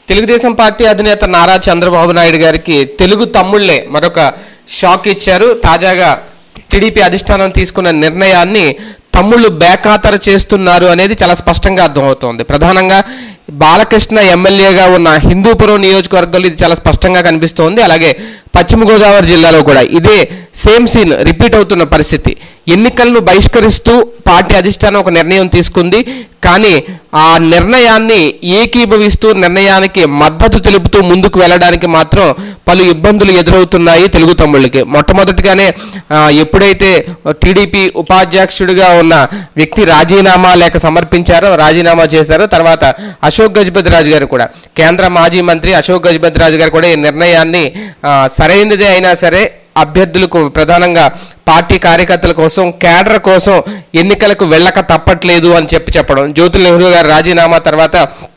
Telugu Desam party అధినేత నారా చంద్రబాబు నాయుడు గారికి తెలుగు తమ్ముళ్లే మరొక షాక్ ఇచ్చారు తాజాగా టీడీపీ అధిష్టానం తీసుకున్న నిర్ణయాన్ని తమ్ముళ్ళు బేఖాతరు చేస్తున్నారు అనేది చాలా స్పష్టంగా అర్థమవుతోంది ప్రధానంగా బాలకృష్ణ ఎమ్మెల్యేగా ఉన్న హిందూపురం నియోజకవర్గంలో ఇది చాలా స్పష్టంగా కనిపిస్తోంది అలాగే పశ్చిమ గోదావరి జిల్లాలో కూడా ఇదే సేమ్ సీన్ రిపీట్ అవుతున్న పరిస్థితి ఎన్నికలను బహిష్కరిస్తూ పార్టీ అధిష్టానం ఒక నిర్ణయం తీసుకుంది కానీ ఆ నిర్ణయాన్ని ఏకీభవిస్తూ నిర్ణయానికి మద్దతు తెలుపుతూ ముందుకు వెళ్ళడానికి మాత్రం పలు ఇబ్బందులు ఎదురవుతున్నాయి తెలుగు తమ్ముళ్ళకి మొట్టమొదటిగానే ఆ, ఎప్పుడైతే టీడీపీ ఉపాధ్యక్షుడిగా ఉన్న వ్యక్తి రాజీనామా లేక సమర్పించారో రాజీనామా చేశారో తర్వాత అశోక్ గజపతి రాజు గారు కూడా కేంద్ర మాజీ మంత్రి అశోక్ గజపతి రాజు గారు కూడా ఈ నిర్ణయాన్ని ఆ, సరైనదే అయినా సరే అభ్యర్థులకు ప్రధానంగా పార్టీ కార్యకర్తల కోసం కేడర్ కోసం ఎన్నికలకు వెళ్ళక తప్పట్లేదు అని చెప్పి చెప్పడం జ్యోతుల్ నెహ్రూ గారు రాజీనామా తర్వాత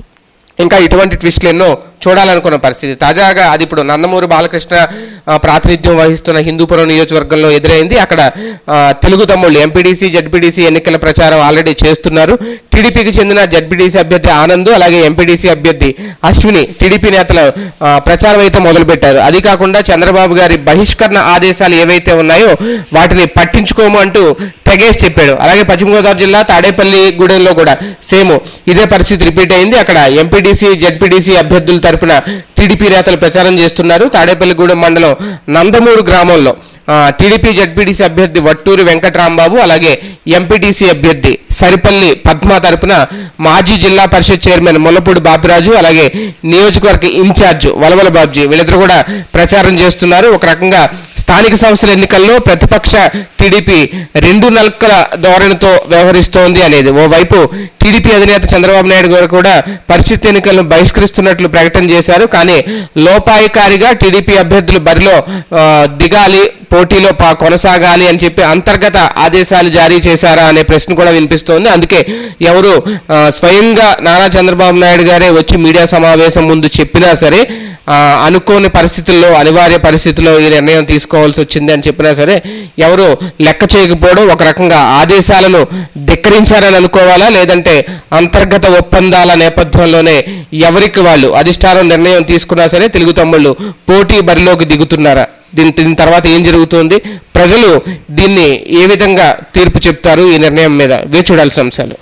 ఇంకా ఇటువంటి ట్విస్ట్లు ఎన్నో చూడాలనుకున్న పరిస్థితి తాజాగా అది ఇప్పుడు నందమూరి బాలకృష్ణ ఆ, ప్రాతినిధ్యం వహిస్తున్న హిందూపురం నియోజకవర్గంలో ఎదురైంది అక్కడ ఆ, తెలుగు తమ్ముళ్ళు ఎంపీడీసీ జడ్పీడీసీ ఎన్నికల ప్రచారం ఆల్రెడీ చేస్తున్నారు టీడీపీకి చెందిన జడ్పీడీసీ అభ్యర్థి ఆనంద్ అలాగే ఎంపీడీసీ అభ్యర్థి అశ్విని టీడీపీ నేతలు ఆ, ప్రచారం అయితే మొదలుపెట్టారు అది కాకుండా చంద్రబాబు గారి బహిష్కరణ ఆదేశాలు ఏవైతే ఉన్నాయో వాటిని పట్టించుకోము అంటూ తెగేసి చెప్పాడు అలాగే పశ్చిమ గోదావరి జిల్లా తాడేపల్లి గూడెంలో కూడా సేమ్ ఇదే పరిస్థితి రిపీట్ అయింది అక్కడ ఎంపీడీసీ జడ్పీడీసీ అభ్యర్థుల తరపున టీడీపీ నేతలు ప్రచారం చేస్తున్నారు తాడేపల్లిగూడెం మండలం నందమూరు గ్రామంలో ఆ, టీడీపీ జడ్పీటీసీ అభ్యర్థి వట్టూరి వెంకట్రాంబాబు అలాగే ఎంపీటీసీ అభ్యర్థి సరిపల్లి పద్మ తరపున మాజీ జిల్లా పరిషత్ చైర్మన్ ముల్లపూడి బాపిరాజు అలాగే నియోజకవర్గ ఇన్ఛార్జ్ వలవల బాబ్జీ వీళ్ళిద్దరు కూడా ప్రచారం చేస్తున్నారు ఒక రకంగా స్థానిక సంస్థల ఎన్నికల్లో ప్రతిపక్ష టీడీపీ రెండు నల్కల ధోరణితో వ్యవహరిస్తోంది అనేది ఓవైపు టీడీపీ అధినేత చంద్రబాబు నాయుడు గారు కూడా పరిస్థితి ఎన్నికలను బహిష్కరిస్తున్నట్లు ప్రకటన చేశారు కానీ లోపాయికారిగా టీడీపీ అభ్యర్థులు బరిలో ఆ, దిగాలి పోటీలో పా- కొనసాగాలి అని చెప్పి అంతర్గత ఆదేశాలు జారీ చేశారా అనే ప్రశ్న కూడా వినిపిస్తోంది అందుకే ఎవరు ఆ, స్వయంగా నారా చంద్రబాబు నాయుడు గారే వచ్చి మీడియా సమావేశం ముందు చెప్పినా సరే ఆ, అనుకోని పరిస్థితుల్లో అనివార్య పరిస్థితుల్లో ఈ నిర్ణయం తీసుకోవాల్సి వచ్చింది అని చెప్పినా సరే ఎవరు లెక్క చేయకపోవడం ఒక రకంగా ఆదేశాలను ధిక్కరించారని అనుకోవాలా లేదంటే అంతర్గత ఒప్పందాల నేపథ్యంలోనే ఎవరికి వాళ్ళు అధిష్టానం నిర్ణయం తీసుకున్నా సరే తెలుగు తమ్ముళ్ళు పోటీ బరిలోకి దిగుతున్నారా దీని దీని తర్వాత ఏం జరుగుతుంది ప్రజలు దీన్ని ఏ విధంగా తీర్పు చెప్తారు ఈ నిర్ణయం మీద వేచి చూడాల్సిన అంశాలు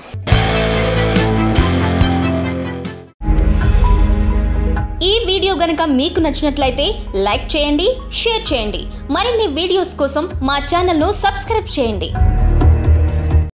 ఈ వీడియో గనుక మీకు నచ్చినట్లయితే లైక్ చేయండి షేర్ చేయండి మరిన్ని వీడియోస్ కోసం మా ఛానల్ను సబ్స్క్రైబ్ చేయండి